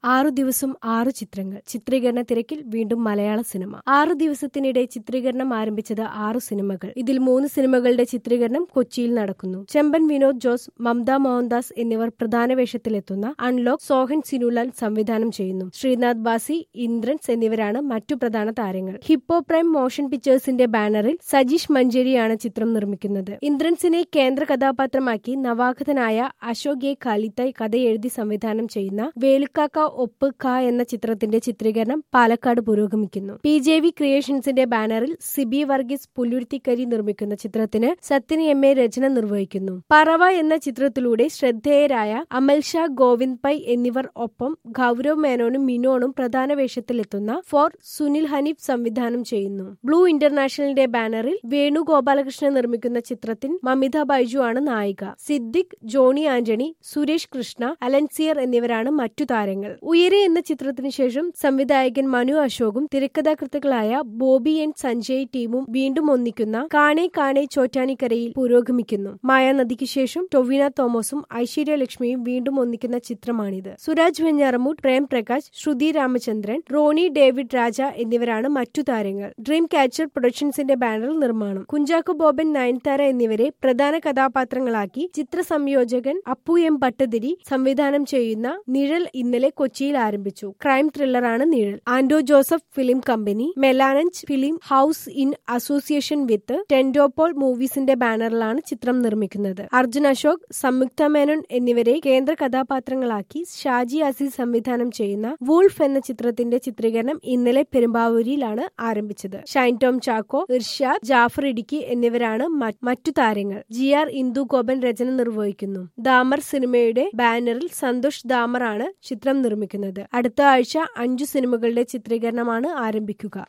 ആറു ദിവസം ആറു ചിത്രങ്ങൾ ചിത്രീകരണ തിരക്കിൽ വീണ്ടും മലയാള സിനിമ ആറു ദിവസത്തിനിടെ ചിത്രീകരണം ആരംഭിച്ചത് ആറു സിനിമകൾ ഇതിൽ മൂന്ന് സിനിമകളുടെ ചിത്രീകരണം കൊച്ചിയിൽ നടക്കുന്നു ചെമ്പൻ വിനോദ് ജോസ് മമത മോഹൻദാസ് എന്നിവർ പ്രധാന വേഷത്തിലെത്തുന്ന അൺലോക്ക് സോഹൻ സിനുലാൽ സംവിധാനം ചെയ്യുന്നു ശ്രീനാഥ് ബാസി ഇന്ദ്രൻസ് എന്നിവരാണ് മറ്റു പ്രധാന താരങ്ങൾ ഹിപ്പോ പ്രൈം മോഷൻ പിക്ചേഴ്സിന്റെ ബാനറിൽ സജീഷ് മഞ്ചേരിയാണ് ചിത്രം നിർമ്മിക്കുന്നത് ഇന്ദ്രൻസിനെ കേന്ദ്ര കഥാപാത്രമാക്കി നവാഗതനായ അശോക് എ കാലിത്തായ് കഥ എഴുതി സംവിധാനം ചെയ്യുന്ന വേലുക്കാക്ക ഒപ്പ് ക എന്ന ചിത്രത്തിന്റെ ചിത്രീകരണം പാലക്കാട് പുരോഗമിക്കുന്നു പി ജെ വി ക്രിയേഷൻസിന്റെ ബാനറിൽ സിബി വർഗീസ് പുല്ലുരുത്തിക്കരി നിർമ്മിക്കുന്ന ചിത്രത്തിന് സത്യൻ എം എ രചന നിർവഹിക്കുന്നു പറവ എന്ന ചിത്രത്തിലൂടെ ശ്രദ്ധേയരായ അമൽ ഷാ ഗോവിന്ദ് പൈ എന്നിവർ ഒപ്പം ഗൗരവ് മേനോനും മിനോണും പ്രധാന വേഷത്തിലെത്തുന്ന ഫോർ സുനിൽ ഹനീഫ് സംവിധാനം ചെയ്യുന്നു ബ്ലൂ ഇന്റർനാഷണലിന്റെ ബാനറിൽ വേണുഗോപാലകൃഷ്ണൻ നിർമ്മിക്കുന്ന ചിത്രത്തിൽ മമിത ബൈജു ആണ് നായിക സിദ്ദിഖ് ജോണി ആന്റണി സുരേഷ് കൃഷ്ണ അലൻസിയർ എന്നിവരാണ് മറ്റു താരങ്ങൾ ഉയരെ എന്ന ചിത്രത്തിനു ശേഷം സംവിധായകൻ മനു അശോകും തിരക്കഥാകൃത്തുക്കളായ ബോബി എൻ സഞ്ജയ് ടീമും വീണ്ടും ഒന്നിക്കുന്ന കാണേ കാണേ ചോറ്റാനിക്കരയിൽ പുരോഗമിക്കുന്നു മായാനദിക്ക് ശേഷം ടൊവിന തോമസും ഐശ്വര്യ ലക്ഷ്മിയും വീണ്ടും ഒന്നിക്കുന്ന ചിത്രമാണിത് സുരാജ് വെഞ്ഞാറമൂട്ട് പ്രേം പ്രകാശ് ശ്രുതി രാമചന്ദ്രൻ റോണി ഡേവിഡ് രാജ എന്നിവരാണ് മറ്റു താരങ്ങൾ ഡ്രീം ക്യാച്ചർ പ്രൊഡക്ഷൻസിന്റെ ബാനറിൽ നിർമ്മാണം കുഞ്ചാക്കോ ബോബൻ നയൻതാര എന്നിവരെ പ്രധാന കഥാപാത്രങ്ങളാക്കി ചിത്ര സംയോജകൻ അപ്പു എം ഭട്ടതിരി സംവിധാനം ചെയ്യുന്ന നിഴൽ ഇന്നലെ കൊച്ചിയിൽ ആരംഭിച്ചു ക്രൈം ത്രില്ലറാണ് Nizhal Anto Joseph film company Melange film house in association with Tentpole മൂവീസിന്റെ ബാനറിലാണ് ചിത്രം നിർമ്മിക്കുന്നത് അർജുൻ അശോക് സംയുക്ത മേനോൻ എന്നിവരെ കേന്ദ്ര കഥാപാത്രങ്ങളാക്കി ഷാജി അസീസ് സംവിധാനം ചെയ്യുന്ന വൂൾഫ് എന്ന ചിത്രത്തിന്റെ ചിത്രീകരണം ഇന്നലെ പെരുമ്പാവൂരിലാണ് ആരംഭിച്ചത് ഷൈൻ ടോം ചാക്കോ ഇർഷാദ് ജാഫർ ഇടുക്കി എന്നിവരാണ് മറ്റു താരങ്ങൾ ജി ആർ ഇന്ദു ഗോപൻ രചന നിർവഹിക്കുന്നു ദാമർ സിനിമയുടെ ബാനറിൽ സന്തോഷ് ദാമർ ആണ് ചിത്രം നിർമ്മിക്കുന്നത് അടുത്ത ആഴ്ച അഞ്ചു സിനിമകളുടെ ചിത്രീകരണമാണ് ആരംഭിക്കുക